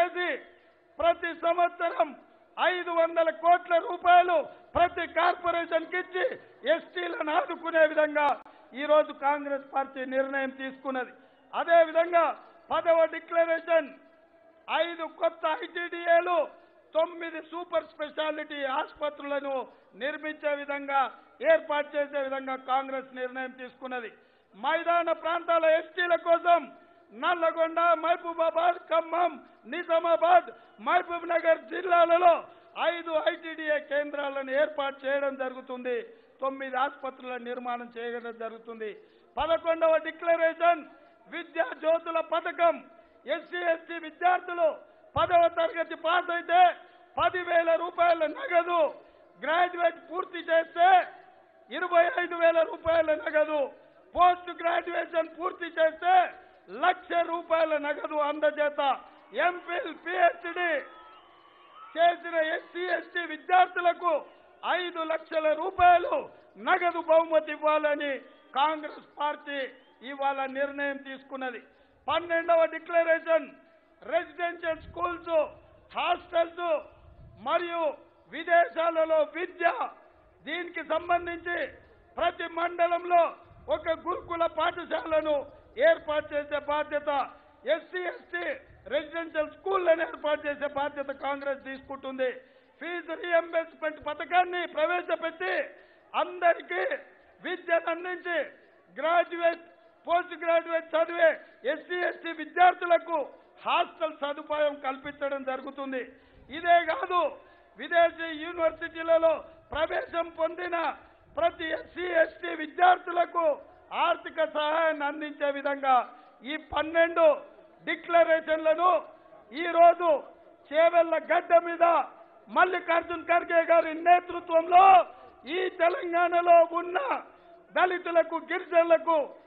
చేసి ప్రతి సంవత్సరం ఐదు వందల కోట్ల రూపాయలు ప్రతి కార్పొరేషన్ కి ఇచ్చి ఎస్టీలను ఆదుకునే విధంగా ఈ రోజు కాంగ్రెస్ పార్టీ నిర్ణయం తీసుకున్నది అదే విధంగా పదవ డిక్లరేషన్ ఐదు కొత్త ఐటీడీఏలు తొమ్మిది సూపర్ స్పెషాలిటీ ఆసుపత్రులను నిర్మించే విధంగా ఏర్పాటు చేసే విధంగా కాంగ్రెస్ నిర్ణయం తీసుకున్నది మైదాన ప్రాంతాల ఎస్టీల కోసం నల్లగొండ మహబూబాబాద్ ఖమ్మం నిజామాబాద్ మహబూబ్ నగర్ జిల్లాలలో ఐదు ఐటీడీఏ కేంద్రాలను ఏర్పాటు చేయడం జరుగుతుంది తొమ్మిది ఆసుపత్రుల నిర్మాణం చేయడం జరుగుతుంది పదకొండవ డిక్లరేషన్ విద్యా జ్యోతుల పథకం ఎస్సీ ఎస్టీ విద్యార్థులు పదవ తరగతి పాస్ అయితే పదివేల రూపాయల నగదు గ్రాడ్యుయేట్ పూర్తి చేస్తే ఇరవై ఐదు వేల రూపాయల నగదు పోస్ట్ గ్రాడ్యుయేషన్ పూర్తి చేస్తే లక్ష రూపాయల నగదు అందజేత ఎంఫిల్ పిహెచ్డి చేసిన ఎస్సీ ఎస్టీ విద్యార్థులకు ఐదు లక్షల రూపాయలు నగదు బహుమతి ఇవ్వాలని కాంగ్రెస్ పార్టీ ఇవాళ నిర్ణయం తీసుకున్నది పన్నెండవ డిక్లరేషన్ రెసిడెన్షియల్ స్కూల్స్ హాస్టల్స్ మరియు విదేశాలలో విద్య దీనికి సంబంధించి ప్రతి మండలంలో ఒక గురుకుల పాఠశాలను ఏర్పాటు చేసే బాధ్యత ఎస్సీ ఎస్టీ రెసిడెన్షియల్ స్కూళ్లను ఏర్పాటు చేసే బాధ్యత కాంగ్రెస్ తీసుకుంటుంది ఫీజు రీఎంబర్స్మెంట్ పథకాన్ని ప్రవేశపెట్టి అందరికీ విద్యను అందించి గ్రాడ్యుయేట్ పోస్ట్ గ్రాడ్యుయేట్ చదివే ఎస్సీ ఎస్టీ విద్యార్థులకు హాస్టల్ సదుపాయం కల్పించడం జరుగుతుంది ఇదే కాదు విదేశీ యూనివర్సిటీలలో ప్రవేశం పొందిన ప్రతి ఎస్సీ ఎస్టీ విద్యార్థులకు ఆర్థిక సహాయాన్ని అందించే విధంగా ఈ పన్నెండు డిక్లరేషన్లను ఈ రోజు చేవెళ్ల గడ్డ మీద మల్లికార్జున్ ఖర్గే గారి నేతృత్వంలో ఈ తెలంగాణలో ఉన్న దళితులకు గిరిజనులకు